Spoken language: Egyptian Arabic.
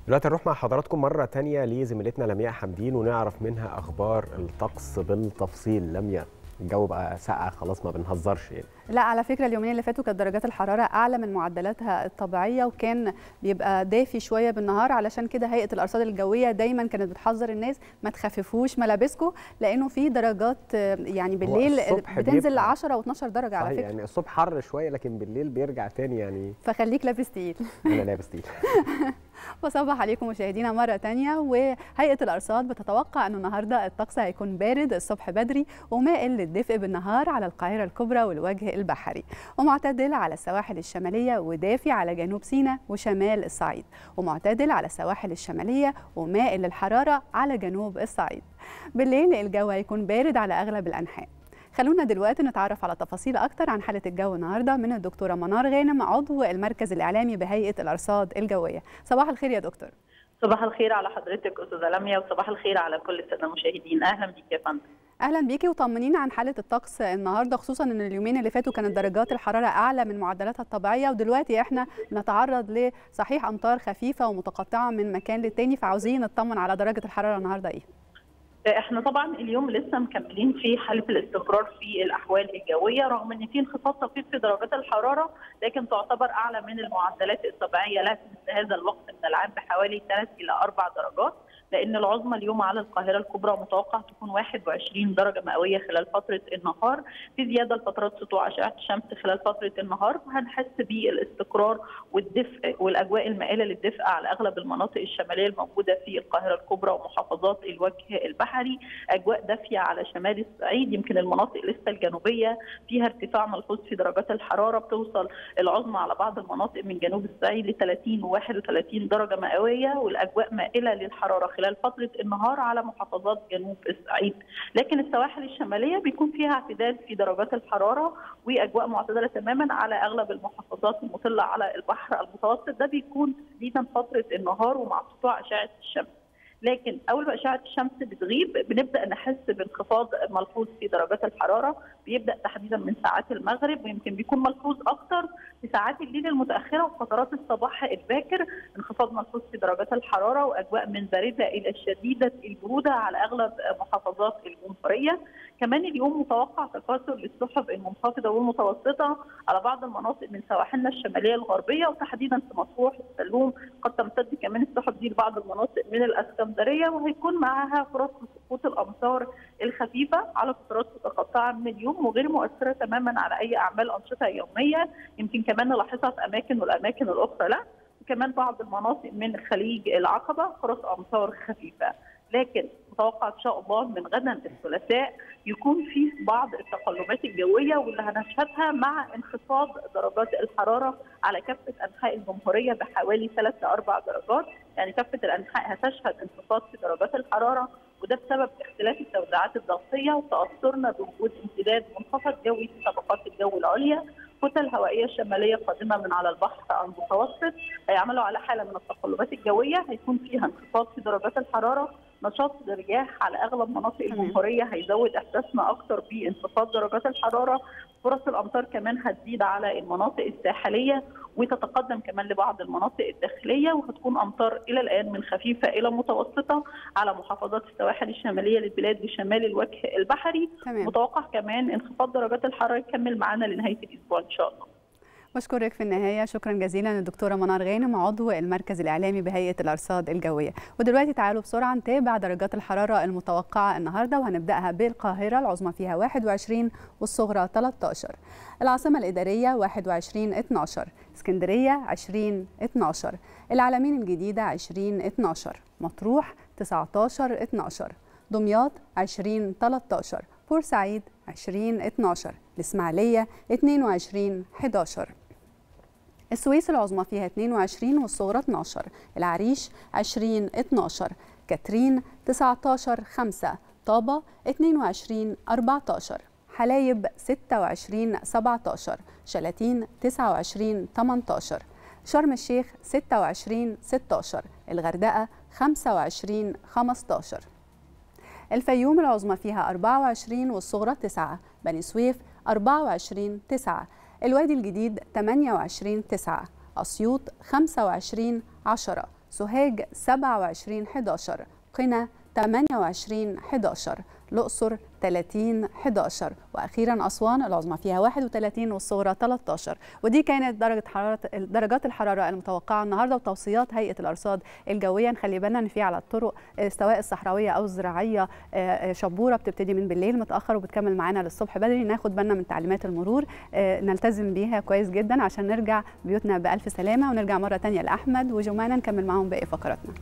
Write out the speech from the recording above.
دلوقتي نروح مع حضراتكم مرة تانية لزميلتنا لمياء حمدين ونعرف منها أخبار الطقس بالتفصيل لمياء الجو بقى ساقع خلاص ما بنهزرش يعني لا على فكره اليومين اللي فاتوا كانت درجات الحراره اعلى من معدلاتها الطبيعيه وكان بيبقى دافي شويه بالنهار علشان كده هيئه الارصاد الجويه دايما كانت بتحذر الناس ما تخففوش ملابسكم لانه في درجات يعني بالليل بتنزل ل 10 و12 درجه على فكره يعني الصبح حر شويه لكن بالليل بيرجع تاني يعني فخليك لابس تقيل انا لابس تقيل بصبح عليكم مشاهدينا مرة تانية وهيئة الأرصاد بتتوقع أنه النهاردة الطقس هيكون بارد الصبح بدري ومائل للدفء بالنهار على القاهرة الكبرى والوجه البحري ومعتدل على السواحل الشمالية ودافي على جنوب سيناء وشمال الصعيد ومعتدل على السواحل الشمالية ومائل للحرارة على جنوب الصعيد بالليل الجو هيكون بارد على أغلب الأنحاء خلونا دلوقتي نتعرف على تفاصيل أكتر عن حالة الجو النهاردة من الدكتورة منار غانم عضو المركز الإعلامي بهيئة الأرصاد الجوية صباح الخير يا دكتور صباح الخير على حضرتك أستاذة لميا وصباح الخير على كل السادة المشاهدين أهلا بيك يا فندم اهلا بيكي وطمنينا عن حاله الطقس النهارده خصوصا ان اليومين اللي فاتوا كانت درجات الحراره اعلى من معدلاتها الطبيعيه ودلوقتي احنا بنتعرض لصحيح امطار خفيفه ومتقطعه من مكان للتاني فعاوزين نطمن على درجه الحراره النهارده ايه احنا طبعا اليوم لسه مكملين في حاله الاستقرار في الاحوال الجويه رغم ان في انخفاض طفيف في درجات الحراره لكن تعتبر اعلى من المعدلات الطبيعيه لها في مثل هذا الوقت من العام بحوالي 3 الى 4 درجات لان العظمى اليوم على القاهره الكبرى متوقع تكون 21 درجه مئويه خلال فتره النهار في زياده لفترات سطوع اشعه الشمس خلال فتره النهار وهنحس بالاستقرار والدفء والاجواء المائله للدفء على اغلب المناطق الشماليه الموجوده في القاهره الكبرى ومحافظات الوجه البحري اجواء دافيه على شمال الصعيد يمكن المناطق لسه الجنوبيه فيها ارتفاع ملحوظ في درجات الحراره بتوصل العظمى على بعض المناطق من جنوب الصعيد ل 30 و 31 درجه مئويه والاجواء مائله للحراره خلال فتره النهار على محافظات جنوب الصعيد، لكن السواحل الشماليه بيكون فيها اعتدال في درجات الحراره واجواء معتدله تماما على اغلب المحافظات المطله على البحر المتوسط ده بيكون تحديدا فتره النهار ومع سطوع اشعه الشمس. لكن اول ما اشعه الشمس بتغيب بنبدا نحس بانخفاض ملحوظ في درجات الحراره بيبدا تحديدا من ساعات المغرب ويمكن بيكون ملحوظ اكثر في ساعات الليل المتاخره وفترات الصباح الباكر انخفاض ملحوظ في درجات الحراره واجواء من بارده الى شديده البروده على اغلب محافظات الجمهوريه كمان اليوم متوقع تكاثر للسحب المنخفضه والمتوسطه على بعض المناطق من سواحلنا الشماليه الغربيه وتحديدا في مطروح السلوم قد تمتد كمان السحب دي لبعض المناطق من الاسكندريه وهيكون معها فرص لسقوط الامطار الخفيفه على فترات متقطعه من اليوم وغير مؤثره تماما على اي اعمال انشطه يوميه يمكن كمان نلاحظها في اماكن والاماكن الاخرى لا وكمان بعض المناطق من خليج العقبه فرص امطار خفيفه لكن متوقع ان شاء الله من غدا الثلاثاء يكون في بعض التقلبات الجويه واللي هنشهدها مع انخفاض درجات الحراره على كافه انحاء الجمهوريه بحوالي 3 ل 4 درجات، يعني كافه الانحاء هتشهد انخفاض في درجات الحراره وده بسبب اختلاف التوزيعات الضغطيه وتاثرنا بوجود امتداد منخفض جوي في طبقات الجو العليا كتل هوائيه شماليه قادمه من على البحر المتوسط هيعملوا على حاله من التقلبات الجويه هيكون فيها انخفاض في درجات الحراره نشاط الرياح على اغلب مناطق الجمهوريه هيزود احساسنا اكثر بانخفاض درجات الحراره فرص الامطار كمان هتزيد على المناطق الساحليه وتتقدم كمان لبعض المناطق الداخليه وهتكون امطار الى الان من خفيفه الى متوسطه على محافظات السواحل الشماليه للبلاد بشمال الوجه البحري تمام. متوقع كمان انخفاض درجات الحراره يكمل معانا لنهايه الاسبوع ان شاء الله بشكرك في النهايه شكرا جزيلا للدكتوره منار غانم عضو المركز الاعلامي بهيئه الارصاد الجويه ودلوقتي تعالوا بسرعه نتابع درجات الحراره المتوقعه النهارده وهنبداها بالقاهره العظمى فيها 21 والصغرى 13 العاصمه الاداريه 21 12 اسكندريه 20 12 العلمين الجديده 20 12 مطروح 19 12 دمياط 20 13 بورسعيد 20 12 الإسماعيلية 22 11 السويس العظمى فيها 22 والصغرى 12 العريش 20 12 كاترين 19 5 طابة 22 14 حلايب 26 17 شلاتين 29 18 شرم الشيخ 26 16 الغردقة 25 15 الفيوم العظمى فيها 24 والصغرى 9 بني سويف 24 9 الوادي الجديد 28 9 أسيوط 25 10 سوهاج 27 11 قنا 28 11 الأقصر 30 11 وأخيرا أسوان العظمى فيها 31 والصغرى 13 ودي كانت درجة حرارة درجات الحرارة المتوقعة النهاردة وتوصيات هيئة الأرصاد الجوية نخلي بالنا إن في على الطرق سواء الصحراوية أو الزراعية شبورة بتبتدي من بالليل متأخر وبتكمل معانا للصبح بدري ناخد بالنا من تعليمات المرور نلتزم بيها كويس جدا عشان نرجع بيوتنا بألف سلامة ونرجع مرة تانية لأحمد وجمانة نكمل معاهم باقي فقراتنا